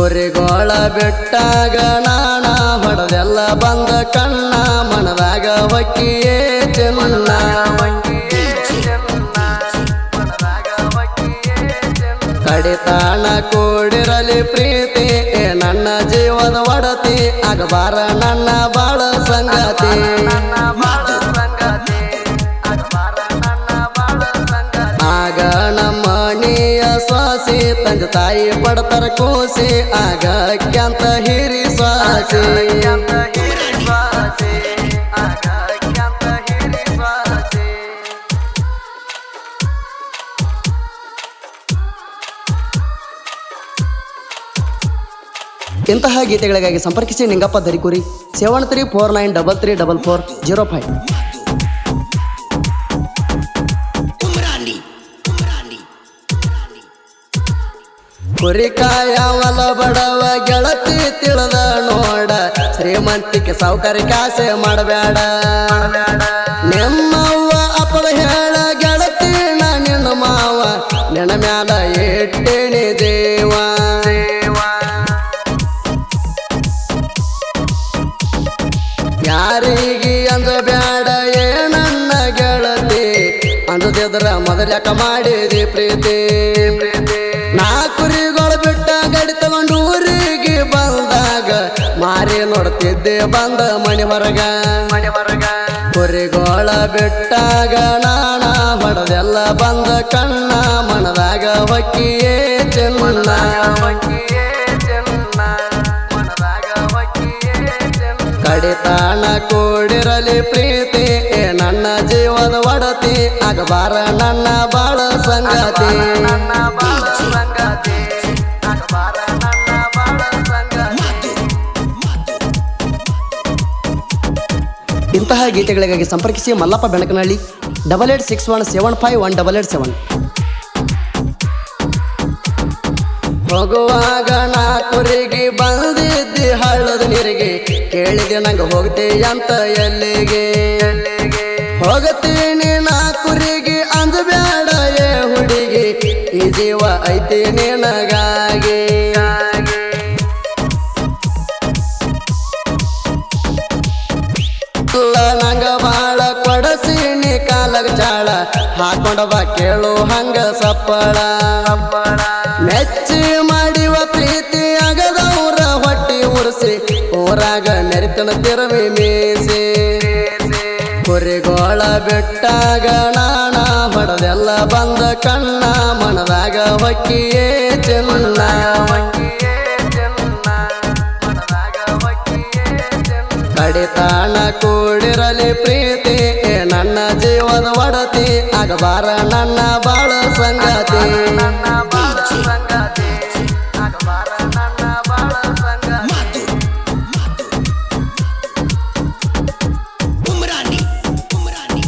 ಕುರಿಗೋಳ ಬಿಟ್ಟಾಗ ನಾಣ ಹೊಡೆದೆಲ್ಲ ಬಂದ ಕಣ್ಣ ಮನದಾಗ ಹೊಕ್ಕಿಯೇ ಚೆನ್ನ ಕಡಿತಾಣ ಕೂಡಿರಲಿ ಪ್ರೀತಿ ಏ ನನ್ನ ಜೀವದ ಒಡತಿ ಆಗಬಾರ ನನ್ನ ಬಾಳ ಸಂಗತಿ ಆಗ ನಮ್ಮ ನೀಯ ಸ್ವಾಸಿ ತಂದೆ ತಾಯಿ ಪಡ್ತಾರ ಕೂಸಿ ಆಗ ಕ್ಯಾಂತ ಹಿರಿ ಸ್ವಾಸಿ ಇಂತಹ ಗೀತೆಗಳಿಗಾಗಿ ಸಂಪರ್ಕಿಸಿ Ningappa Darikuri seven three four nine double three double four zero five Umrani, Umrani, Umrani. ಕುರಿಕಾಯವಲ ಬಡವ ಗೆಳತಿ ತಿಳಿದ ನೋಡ ಶ್ರೀಮಂತಿಕೆ ಸೌಕರ್ಯ ಕಾಸೆ ಮಾಡಬೇಡ ನಿಮ್ಮವ್ವ ಅಪ್ಪಳ ಹೇಳ ಗೆಳತಿ ನಾ ನಿನ್ನ ಮಾವ ನಿನ್ನ ಮ್ಯಾಲ ಇಟ್ಟೇನಿ ದೇವ ಯಾರಿಗೆ ಅಂಜಬೇಡ ಏನನ್ನ ಗೆಳತಿ ಅಂದದಿದ್ರ ಮೊದಲ್ಯಾಕ ಮಾಡಿದಿ ಪ್ರೀತಿ ನಾ ಕುರಿಗಳು ಬಿಟ್ಟ ಗಡಿ ತಗೊಂಡು ಊರಿಗೆ ಬಂದಾಗ ಮಾರಿ ನೋಡ್ತಿದ್ದೆ ಬಂದ ಮನೆ ಹೊರಗ ಮನೆ ಹೊರಗ ಕುರಿಗೋಳ ಬಿಟ್ಟಾಗ ನಾಣ ಹೊಡೆದೆಲ್ಲ ಬಂದ ಕಣ್ಣ ಮನದಾಗ ಹೊಕ್ಕಿಯೇ ಚೆನ್ನ ಕಡಿತಾಣ ಕೂಡಿರಲಿ ಪ್ರೀತಿ ಏ ನನ್ನ ಜೀವದ ಒಡತಿ ಆಗಬಾರ ನನ್ನ ಬಾಳ ಸಂಗತಿ ಇಂತಹ ಗೀತೆಗಳಿಗಾಗಿ ಸಂಪರ್ಕಿಸಿ Mallappa Benakanahalli double eight six one seven five one double eight seven ಹೋಗುವಾಗ ನಾ ಕುರಿಗೆ ಬಂದಿದ್ದಿ ಹಳ್ಳದ ನೀರಿಗೆ ಕೇಳಿದೆ ನಂಗೆ ಹೋಗ್ತಿ ಅಂತ ಎಲ್ಲಿಗೆ ಹೋಗತೀನಿ ನಾ ಕುರಿಗೆ ಅಂಜಬೇಡ ಏ ಹುಡುಗಿ ಈ ಜೀವ ಐತಿ ನಿನಗಾಗಿ ಇಲ್ಲ ನಂಗ ಬಾಳ ಕೊಡಸೀನಿ ಕಾಲಗ ಚಾಳ ಹಾಕೊಂಡ ಬಾ ಕೇಳು ಹಂಗ ಸಪ್ಪಳ ಮೆಚ್ಚಿ ಮಾಡಿವ ಪ್ರೀತಿ ಆಗದವ್ರ ಹೊಟ್ಟಿ ಉರ್ಸಿ ಊರಾಗ ಮೆರಿತನ ತಿರುವಿ ಮೀಸಿ ಕುರಿಗೋಳ ಬಿಟ್ಟಾಗ ನಾಣ ಹೊಡೆದೆಲ್ಲ ಬಂದ ಕಣ್ಣ ಮನದಾಗ ಹೊಕ್ಕಿಯೇ ಚೆನ್ನ ಕಡಿತಾಣ ಕೂಡಿರಲಿ ಪ್ರೀತಿ ಏ ನನ್ನ ಜೀವದ ಒಡತಿ ಆಗಬಾರ ನನ್ನ ಬಾಳ ಸಂಗತಿ Umrani, Umrani, Umrani.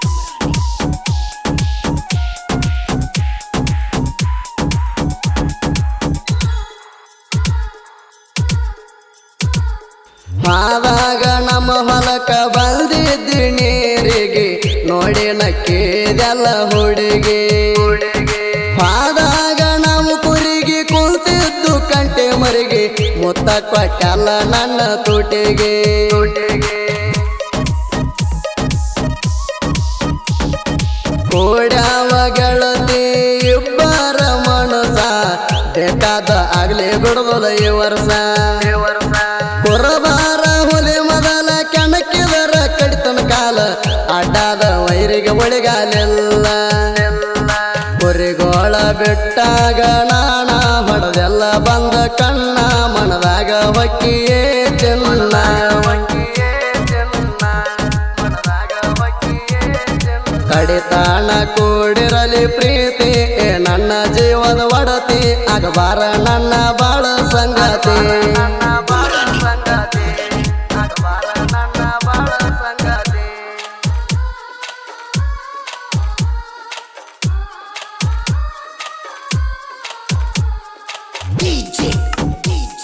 ಆದಾಗ ನಮ್ಮ ಹೊಲಕ ಬಂದಿದ್ದಿ ನೀರಿಗೆ ನೋಡಿ ನಕ್ಕಿದೆಲ್ಲ ಹುಡುಗಿ ಆದಾಗ ನಾವು ಕುರಿಗೆ ಕುಂತಿದ್ದು ಕಂಟೆ ಮರಿಗೆ ಮುತ್ತ ಕೊಟ್ಟಲ್ಲ ನನ್ನ ತುಟಿಗೆ ಕೂಡ್ಯಾವ ಗೆಳತಿ ಇಬ್ಬರ ಮನಸ ಬೇಕಾದ ಆಗ್ಲಿ ಬಿಡುದಿಲ್ಲ ಈ ವರ್ಷ ಕುರಬಾರ ಹುಲಿ ಮೊದಲ ಕೆಣಕಿದರ ಕಡಿತನ ಕಾಲ ಅಡ್ಡಾದ ವೈರಿಗೆ ಒಳಗಾಲಿಲ್ಲ ಕುರಿಗೋಳ ಬಿಟ್ಟಾಗ ನಾಣ ಹೊಡೆದೆಲ್ಲ ಬಂದ ಕಣ್ಣ ಮನದಾಗ ಹೊಕ್ಕಿಯೇ ಚೆನ್ನ ಕಡಿತಾಣ ಕೂಡಿರಲಿ ಪ್ರೀತಿ ಏ ನನ್ನ ಜೀವದ ಒಡತಿ ಆಗಬಾರ ನನ್ನ ಬಾಳ ಸಂಗತಿ DJ, DJ.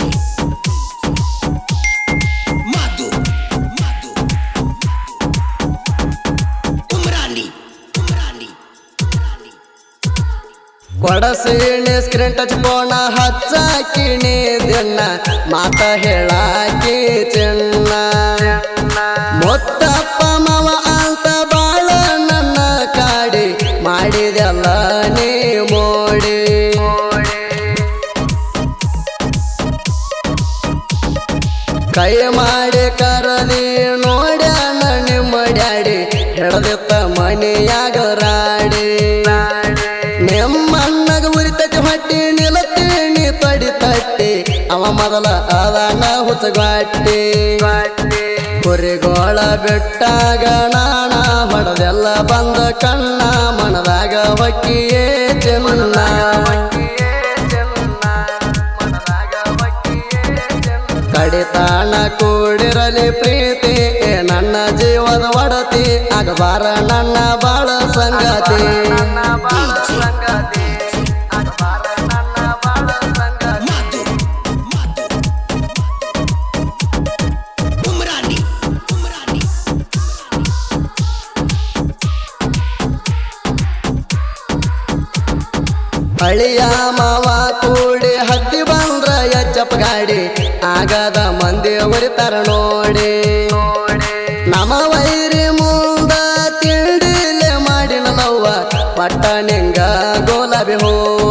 Madu, Madu. Umrani, Umrani, Umrani. ಕೊಡ ಬಡಸೀಣಿ ಸ್ಕ್ರೀನ್ ಟಚ್ ಫೋನ ಹಚ್ಚಾಕಿಣಿ ದಿನ ಮಾತ ಹೇಳಾಕಿ ಚಿನ್ನ ಮೊತ್ತಪ್ಪ ಮವ ಅಂತ ಬಾಳ ನನ್ನ ಕಾಡಿ ಮಾಡಿದೆಲ್ಲ ನೀ ಮೋಡಿ ಕೈ ಮಾಡಿ ಕರದಿ ನೋಡ್ಯಾನ ನಿಮ್ಮ ಡ್ಯಾಡಿ ಹಿಡ್ದಿತ್ತ ಮನೆಯಾಗ ರಾಡಿ ನಿಮ್ಮಣ್ಣಗ ಉರಿತತಿ ಹೊಟ್ಟಿ ನಿಲತ್ತೀನಿ ತಡಿ ತಟ್ಟಿ ಅವ ಮೊದಲ ಅದಾನ ಹುಚ್ಚಗಾಟಿ ಕುರಿಗೋಳ ಬಿಟ್ಟಾಗ ನಾಣ ಹೊಡೆದೆಲ್ಲ ಬಂದ ಕಣ್ಣ ಮನದಾಗ ಹೊಕ್ಕಿಯೇ ಚೆನ್ನ ಕಡಿತಾಣ ಕೂಡಿರಲಿ ಪ್ರೀತಿ ಏ ನನ್ನ ಜೀವದ ಒಡತಿ ಆಗಬಾರ ನನ್ನ ಬಾಳ ಸಂಗತಿ Madu, Madu, Umrani, Umrani. ಹಳಿಯ ಮಾವ ಕೂಡಿ ಹತ್ತಿ ಬಂದ್ರ ಎಚ್ಚಪ್ಪ ಗಾಡಿ ಆಗದ ಮಂದಿ ಉರಿತಾರ ನೋಡಿ ನಮ ವೈರಿ ಮುಂದ ತಿಂಡಿಲೆ ಮಾಡಿನ ಲವ್ವ ಪಟ್ಟ ನಿಂಗ ಗೋಲಾಬಿ ಹೂವ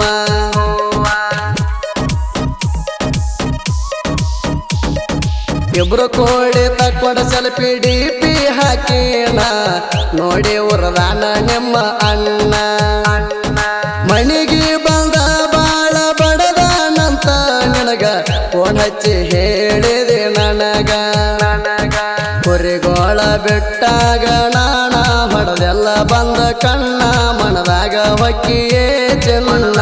ಇಬ್ರು ಕೋಡಿ ತಕ್ಕೊಡ ಸೆಲ್ಫಿ ಡಿ ಪಿ ಹಾಕಿನ ನೋಡಿ ಉರದಾನ ನಿಮ್ಮ ಅಣ್ಣ ಮನಿಗೆ ಬಂದ ಬಾಳ ಬಡದಾನಂತ ನಿನಗ ಫೋನ್ ಹಚ್ಚಿ ಹೇಳಿದೆ ನನಗ ಕುರಿಗೋಳ ಬಿಟ್ಟಾಗ ನಾಣ ಹೊಡೆದೆಲ್ಲ ಬಂದ ಕಣ್ಣ ಮನದಾಗ ಹೊಕ್ಕಿಯೇ ಚೆನ್ನ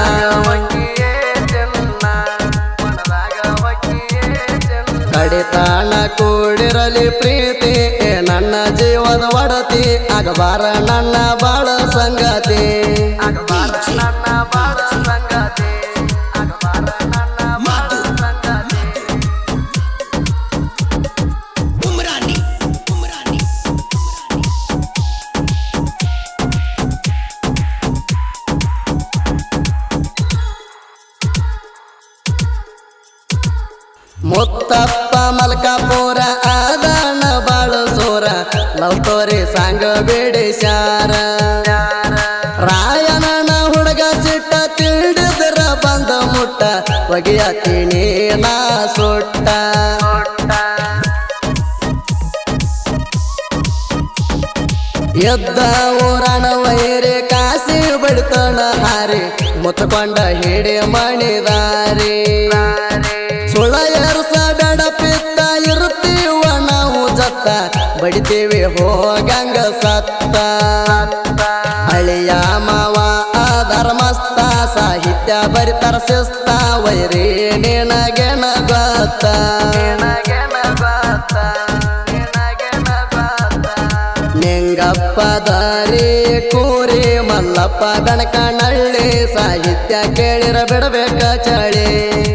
ಕಡಿತಾಣ ಕೂಡಿರಲಿ ಪ್ರೀತಿ ಏ ನನ್ನ ಜೀವದ ಒಡತಿ ಆಗಬಾರ ನನ್ನ ಬಾಳ ಸಂಗತಿ Umrani, Umrani. ಮುತ್ತಪ್ಪ ಮಲ್ಕಾಪುರ ಆದಾನ ಬಾಳ ಸೋರ ಲವ್ ತೋರಿ ಸಾಂಗ ಬಿಡಿಸ್ಯಾರ ರಾಯಣನ ಹುಡುಗ ಸಿಟ್ಟ ತಿಳಿದ್ರ ಬಂದ ಮುಟ್ಟ ಒಗೆಯತ್ತೀನಿ ನಾ ಸುಟ್ಟ ಎದ್ದ ಊರಣ ವೈರಿ ಕಾಸಿ ಬಡಿತಣ ಹಾರಿ ಮುತ್ತಕೊಂಡ ಹಿಡಿ ಮಣಿದಾರಿ ಸುಳ ಎರ್ಸ ಬೇಡ ಪಿತ್ತ ಇರ್ತೀವ ನಾವು ಜತ್ತ ಬಡಿತೀವಿ ಹೋಗಂಗ ಸತ್ತ ಅಳಿಯ ಮಾವ ಧರ್ಮಸ್ಥ ಸಾಹಿತ್ಯ ಬರಿತಾರ ಶಿಸ್ತ ವೈರಿ ನಿನಗೆನ ಗೊತ್ತ ನಿಂಗಪ್ಪ ದಾರಿ ಕೂರಿ ಮಲ್ಲಪ್ಪ ಗಣಕ ನಳ್ಳಿ ಸಾಹಿತ್ಯ ಕೇಳಿರ ಬಿಡಬೇಕ ಚಳಿ